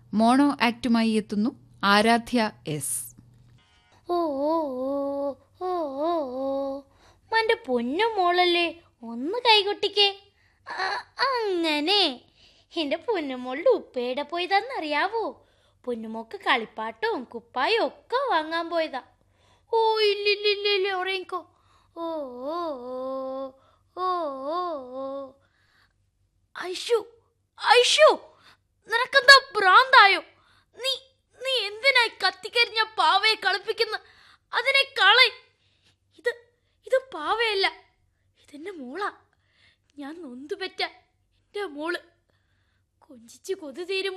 mono ആക്ടുമായി എത്തുന്നു Aaradhya S ഓ ഓ ഓ ഓ ഓ ഓ മന്റെ പൊന്നു മോളല്ലേ ഒന്ന് കൈകൊട്ടിക്കേ ആ, അങ്ങനെ എന്റെ പൊന്നുമോളുടെ ഉപ്പയുടെ പോയതാന്നറിയാവോ പൊന്നുമോക്ക് കളിപ്പാട്ടവും കുപ്പായും ഒക്കെ വാങ്ങാൻ പോയതാ ഓ ഇല്ലില്ലില്ല ഉറങ്ങിക്കോ ഓ ഓ ഓ ഓ ഓ ഓ ഐഷു ഐഷു നിനക്കെന്താ ഭ്രാന്തായോ നീ നീ എന്തിനായി കത്തിക്കരിഞ്ഞ പാവയെ കളിപ്പിക്കുന്ന അതിനെ കളയ് ഇത് ഇത് പാവയല്ല ഇതെന്റെ മോളാ ഞാൻ നൊന്തു പറ്റ എന്റെ മോള് കൊഞ്ചിച്ച് കൊതി തീരുമോ